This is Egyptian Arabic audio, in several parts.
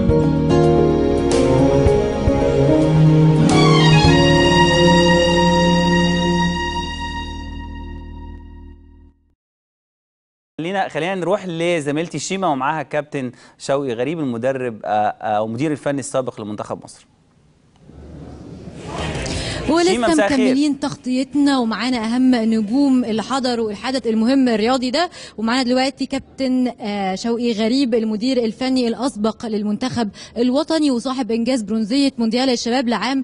خلينا خلينا نروح لزميلتي شيما ومعاها كابتن شوقي غريب المدرب او مدير الفني السابق لمنتخب مصر شيماء، ولسه مساء الخير. مكملين تغطيتنا ومعانا اهم نجوم اللي حضروا الحدث المهم الرياضي ده ومعانا دلوقتي كابتن آه، شوقي غريب المدير الفني الاسبق للمنتخب الوطني وصاحب انجاز برونزيه مونديال الشباب لعام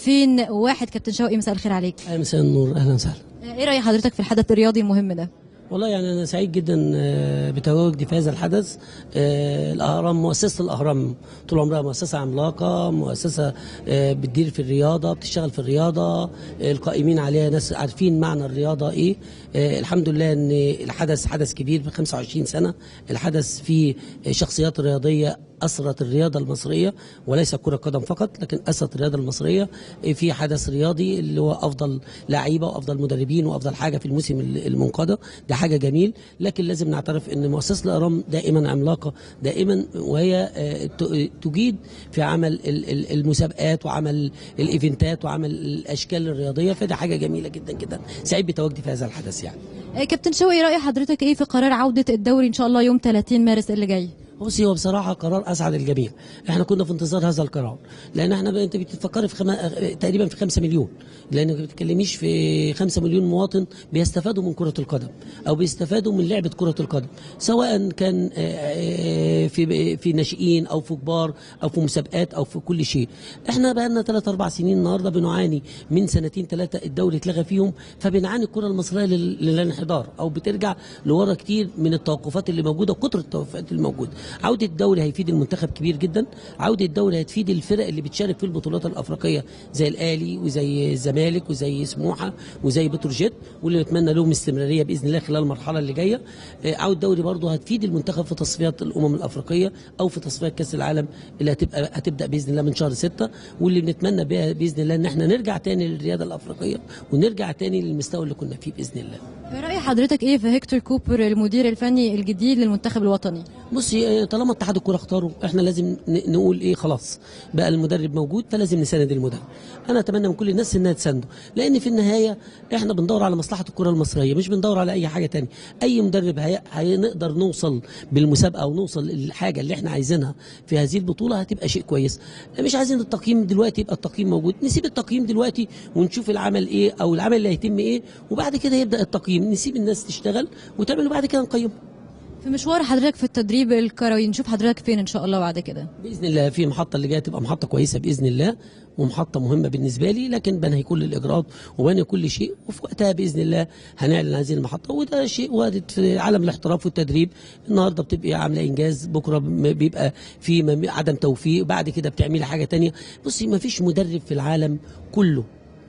2001 كابتن شوقي مساء الخير عليك اهلا مساء النور اهلا وسهلا آه، ايه راي حضرتك في الحدث الرياضي المهم ده والله يعني انا سعيد جدا آه، بتواجدي في هذا الحدث آه، الاهرام مؤسسه الاهرام طول عمرها مؤسسه عملاقه مؤسسه آه، بتدير في الرياضه بتشتغل في الرياضه آه، القائمين عليها ناس عارفين معنى الرياضه ايه آه، الحمد لله ان الحدث حدث كبير في 25 سنه الحدث فيه شخصيات رياضيه أسرت الرياضة المصرية وليس كرة قدم فقط لكن أسرت الرياضة المصرية في حدث رياضي اللي هو أفضل لعيبة وأفضل مدربين وأفضل حاجة في الموسم المنقضى ده حاجة جميل لكن لازم نعترف أن مؤسسة الأهرام دائما عملاقة دائما وهي آه، ت- تجيد في عمل ال- ال- المسابقات وعمل الإيفنتات وعمل الأشكال الرياضية فده حاجة جميلة جدا جدا سعيد بتواجدي في هذا الحدث يعني آه، كابتن شوقي راي حضرتك ايه في قرار عوده الدوري ان شاء الله يوم 30 مارس اللي جاي بصي هو بصراحه قرار اسعد الجميع احنا كنا في انتظار هذا القرار لان احنا بقى انت بتفكري في خما... تقريبا في 5 مليون لانك ما بتتكلميش في 5 مليون مواطن بيستفادوا من كره القدم او بيستفادوا من لعبه كره القدم سواء كان آه، آه، في في ناشئين او في كبار او في مسابقات او في كل شيء احنا بقى لنا 3 4 سنين النهارده بنعاني من سنتين ثلاثه الدوري اتلغى فيهم فبنعاني الكره المصريه لل- للانحدار او بترجع لورا كتير من التوقفات اللي موجوده وكتر التوقفات اللي موجوده عوده الدوري هيفيد المنتخب كبير جدا عوده الدوري هتفيد الفرق اللي بتشارك في البطولات الافريقيه زي الاهلي وزي الزمالك وزي سموحه وزي بتروجيت واللي نتمنى لهم استمراريه باذن الله خلال المرحله اللي جايه آه، عوده الدوري برضه هتفيد المنتخب في تصفيات الامم الافريقيه او في تصفيات كاس العالم اللي هتبقى هتبدا باذن الله من شهر ستة واللي بنتمنى بها باذن الله ان احنا نرجع تاني للرياضه الافريقيه ونرجع تاني للمستوى اللي كنا فيه باذن الله راي حضرتك ايه في هيكتور كوبر المدير الفني الجديد للمنتخب الوطني بصي آه، طالما اتحاد الكوره اختاره احنا لازم ن- نقول ايه خلاص بقى المدرب موجود فلازم نساند المدرب انا اتمنى من كل الناس انها تسانده لان في النهايه احنا بندور على مصلحه الكره المصريه مش بندور على اي حاجه تانية اي مدرب هي... هنقدر نوصل بالمسابقه ونوصل للحاجه اللي احنا عايزينها في هذه البطوله هتبقى شيء كويس مش عايزين التقييم دلوقتي يبقى التقييم موجود نسيب التقييم دلوقتي ونشوف العمل ايه او العمل اللي هيتم ايه وبعد كده يبدا التقييم نسيب الناس تشتغل وتعمل وبعد كده نقيمه في مشوار حضرتك في التدريب الكروي نشوف حضرتك فين ان شاء الله بعد كده باذن الله في محطه اللي جايه تبقى محطه كويسه باذن الله ومحطه مهمه بالنسبه لي لكن بنهي كل الاجراءات وبنهي كل شيء وفي وقتها باذن الله هنعلن هذه المحطه وده شيء وارد في عالم الاحتراف والتدريب النهارده بتبقي عامله انجاز بكره م- بيبقى في م- عدم توفيق بعد كده بتعملي حاجه تانية بصي ما فيش مدرب في العالم كله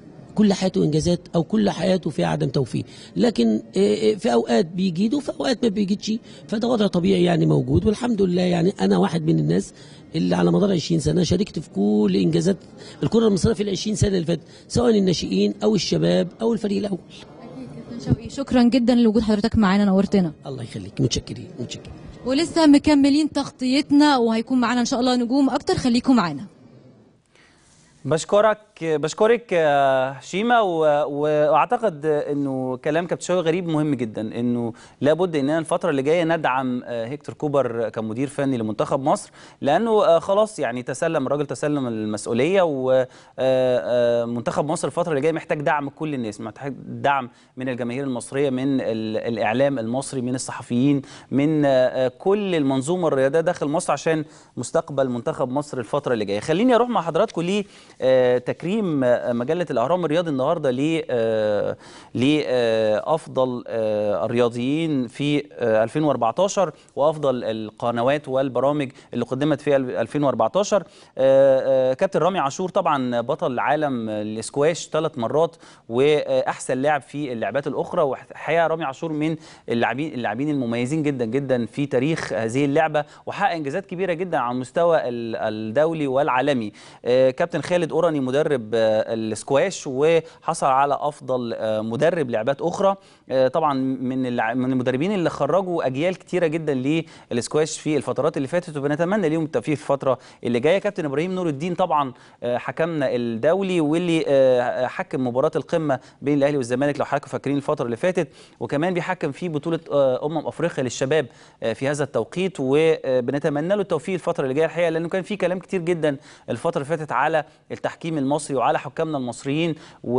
كل حياته انجازات او كل حياته فيها عدم توفيق لكن آه، آه، في اوقات بيجيد وفي اوقات ما بيجيدش فده وضع طبيعي يعني موجود والحمد لله يعني انا واحد من الناس اللي على مدار 20 سنه شاركت في كل انجازات الكره المصريه في ال 20 سنه اللي فاتت سواء الناشئين او الشباب او الفريق الاول كابتن شوقي شكرا جدا لوجود حضرتك معانا نورتنا الله يخليك متشكرين متشكرين ولسه مكملين تغطيتنا وهيكون معانا ان شاء الله نجوم اكتر خليكم معانا بشكرك بشكرك آه، شيما و- واعتقد انه كلام كابتن شوقي غريب مهم جدا انه لابد اننا الفتره اللي جايه ندعم آه، هيكتور كوبر كمدير فني لمنتخب مصر لانه آه، خلاص يعني تسلم الراجل تسلم المسؤوليه ومنتخب مصر الفتره اللي جايه محتاج دعم كل الناس محتاج دعم من الجماهير المصريه من ال- الاعلام المصري من الصحفيين من آه، كل المنظومه الرياضيه داخل مصر عشان مستقبل منتخب مصر الفتره اللي جايه خليني اروح مع حضراتكم لتكريم مجله الاهرام الرياضي النهارده ل آه، لافضل آه، الرياضيين في آه، 2014 وافضل القنوات والبرامج اللي قدمت في 2014 آه، آه، كابتن رامي عاشور طبعا بطل العالم الاسكواش ثلاث مرات واحسن لاعب في اللعبات الاخرى والحقيقه رامي عاشور من اللاعبين اللاعبين المميزين جدا جدا في تاريخ هذه اللعبه وحقق انجازات كبيره جدا على المستوى ال- الدولي والعالمي آه، كابتن خالد اوراني مدرب مدرب آه، السكواش وحصل على افضل آه، مدرب لعبات اخرى آه، طبعا من الع- من المدربين اللي خرجوا اجيال كتيره جدا للسكواش في الفترات اللي فاتت وبنتمنى ليهم التوفيق في الفتره اللي جايه كابتن ابراهيم نور الدين طبعا آه، حكمنا الدولي واللي آه، حكم مباراه القمه بين الاهلي والزمالك لو حضراتكم فاكرين الفتره اللي فاتت وكمان بيحكم في بطوله آه، امم افريقيا للشباب آه، في هذا التوقيت وبنتمنى له التوفيق الفتره اللي جايه الحقيقه لانه كان في كلام كتير جدا الفتره اللي فاتت على التحكيم المصري وعلى حكامنا المصريين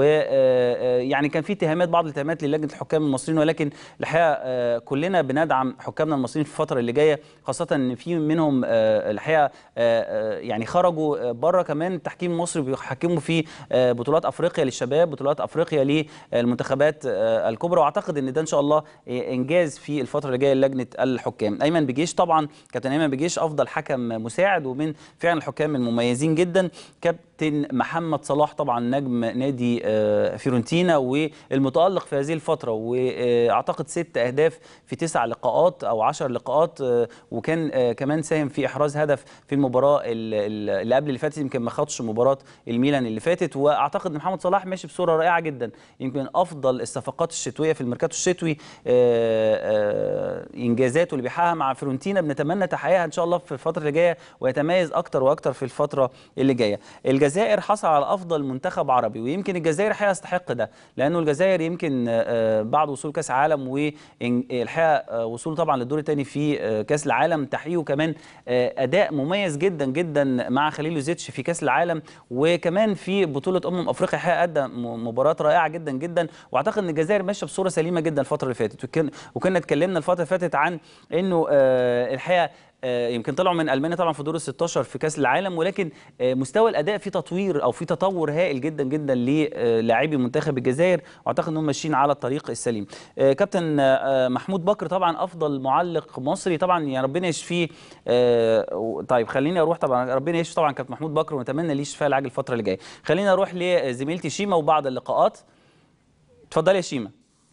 ويعني كان في اتهامات بعض الاتهامات للجنه الحكام المصريين ولكن الحقيقه آه، كلنا بندعم حكامنا المصريين في الفتره اللي جايه خاصه ان في منهم آه، الحقيقه آه، آه، يعني خرجوا بره كمان التحكيم المصري بيحكموا في آه، بطولات افريقيا للشباب بطولات افريقيا للمنتخبات آه، الكبرى واعتقد ان ده ان شاء الله آه، انجاز في الفتره اللي جايه لجنه الحكام ايمن بجيش طبعا كابتن ايمن بجيش افضل حكم مساعد ومن فعلا الحكام المميزين جدا كابتن محمد صلاح طبعا نجم نادي آه، فيورنتينا والمتالق في هذه الفتره واعتقد ست اهداف في تسع لقاءات او عشر لقاءات آه، وكان آه، كمان ساهم في احراز هدف في المباراه ال- ال- اللي قبل اللي فاتت يمكن ما خدش مباراه الميلان اللي فاتت واعتقد ان محمد صلاح ماشي بصوره رائعه جدا يمكن افضل الصفقات الشتويه في الميركاتو الشتوي آه، آه، انجازاته اللي بيحققها مع فيورنتينا بنتمنى تحقيقها ان شاء الله في الفتره اللي جايه ويتميز اكتر واكتر في الفتره اللي جايه الجزائر حصل على افضل منتخب عربي ويمكن الجزائر الحقيقه يستحق ده لانه الجزائر يمكن آه، بعد وصول كاس عالم والحقيقه وصول طبعا للدور الثاني في آه، كاس العالم تحقيقه كمان آه، اداء مميز جدا جدا مع خليل لوزيتش في كاس العالم وكمان في بطوله امم افريقيا الحقيقه ادى م- مباراه رائعه جدا جدا واعتقد ان الجزائر ماشيه بصوره سليمه جدا الفتره اللي فاتت وكن- وكنا اتكلمنا الفتره اللي فاتت عن انه آه، الحقيقه آه، يمكن طلعوا من المانيا طبعا في دور ال 16 في كاس العالم ولكن آه، مستوى الاداء في تطوير او في تطور هائل جدا جدا للاعبي منتخب الجزائر واعتقد انهم ماشيين على الطريق السليم آه، كابتن آه، محمود بكر طبعا افضل معلق مصري طبعا يا ربنا يشفيه آه، و- طيب خليني اروح طبعا ربنا يشفي طبعا كابتن محمود بكر ونتمنى ليه الشفاء العاجل الفتره اللي جايه خليني اروح لزميلتي شيما وبعض اللقاءات اتفضلي يا شيما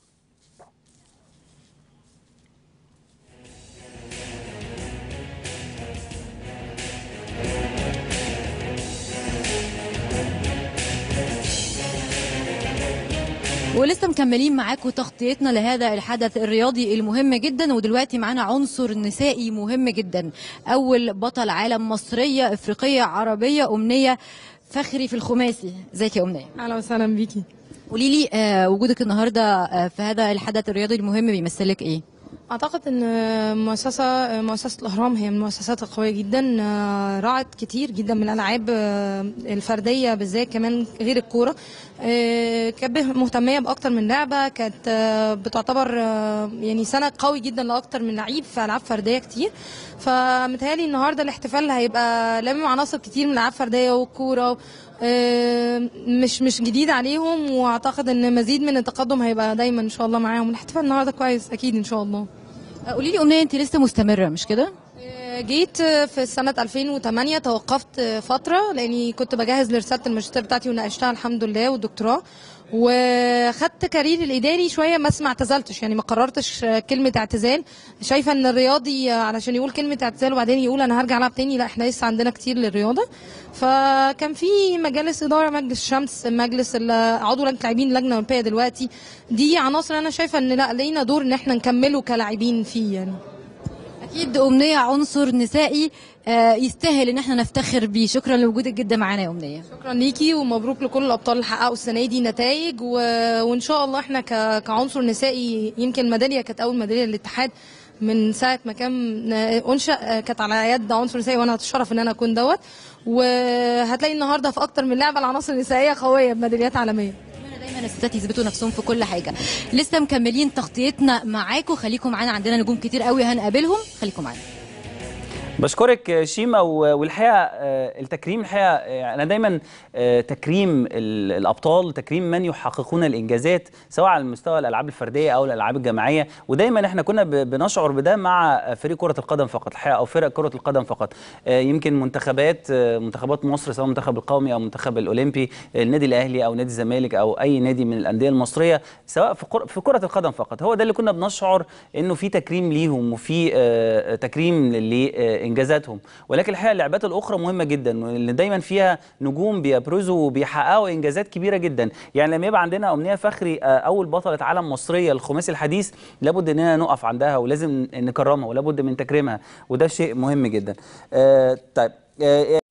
ولسه مكملين معاكم تغطيتنا لهذا الحدث الرياضي المهم جدا ودلوقتي معانا عنصر نسائي مهم جدا اول بطل عالم مصريه افريقيه عربيه امنيه فخري في الخماسي ازيك يا امنيه اهلا وسهلا بيكي قولي لي آه وجودك النهارده آه في هذا الحدث الرياضي المهم بيمثلك ايه اعتقد ان مؤسسه مؤسسه الاهرام هي من المؤسسات القويه جدا آه، راعت كتير جدا من الالعاب آه، الفرديه بالذات كمان غير الكوره آه، كانت مهتميه باكتر من لعبه كانت آه، بتعتبر آه، يعني سند قوي جدا لاكتر من لعيب في العاب فرديه كتير فمتهيألي النهارده الاحتفال هيبقى لامم عناصر كتير من الالعاب الفرديه والكوره آه، مش مش جديد عليهم واعتقد ان مزيد من التقدم هيبقى دايما ان شاء الله معاهم الاحتفال النهارده كويس اكيد ان شاء الله آه قولي لي امنيه انت لسه مستمره مش كده آه، جيت في سنة 2008 توقفت فترة لأني كنت بجهز لرسالة الماجستير بتاعتي وناقشتها الحمد لله والدكتوراه وخدت كارير الإداري شوية بس ما اعتزلتش يعني ما قررتش كلمة اعتزال شايفة إن الرياضي علشان يقول كلمة اعتزال وبعدين يقول أنا هرجع ألعب تاني لا إحنا لسه عندنا كتير للرياضة فكان في مجالس إدارة مجلس الشمس مجلس ال- عضو لجنة لاعبين اللجنة الأولمبية دلوقتي دي عناصر أنا شايفة إن لا لينا دور إن إحنا نكمله كلاعبين فيه يعني اكيد امنيه عنصر نسائي آه يستاهل ان احنا نفتخر بيه شكرا لوجودك جدا معانا يا امنيه شكرا ليكي ومبروك لكل الابطال اللي حققوا السنه دي نتائج و... وان شاء الله احنا ك... كعنصر نسائي يمكن الميداليه كانت اول ميداليه للاتحاد من ساعه ما كان انشا كانت على يد عنصر نسائي وانا اتشرف ان انا اكون دوت وهتلاقي النهارده في اكتر من لعبه العناصر النسائيه قويه بميداليات عالميه أتمنى دايما الستات يثبتوا نفسهم في كل حاجه لسه مكملين تغطيتنا معاكم خليكم معانا عندنا نجوم كتير قوي هنقابلهم خليكم معانا بشكرك شيما و- والحقيقه آه، التكريم الحقيقه آه، انا دايما آه، تكريم ال- الابطال تكريم من يحققون الانجازات سواء على مستوى الالعاب الفرديه او الالعاب الجماعيه ودايما احنا كنا ب- بنشعر بده مع فريق كره القدم فقط الحقيقه او فرق كره القدم فقط آه، يمكن منتخبات آه، منتخبات مصر سواء المنتخب القومي او المنتخب الاولمبي النادي الاهلي او نادي الزمالك او اي نادي من الانديه المصريه سواء في كر- في كره القدم فقط هو ده اللي كنا بنشعر انه في تكريم ليهم وفي آه، تكريم انجازاتهم ولكن الحقيقه اللعبات الاخرى مهمه جدا اللي دايما فيها نجوم بيبرزوا وبيحققوا انجازات كبيره جدا يعني لما يبقى عندنا امنيه فخري آه، اول بطله عالم مصريه الخماسي الحديث لابد اننا نقف عندها ولازم نكرمها ولابد من تكريمها وده شيء مهم جدا آه، طيب آه،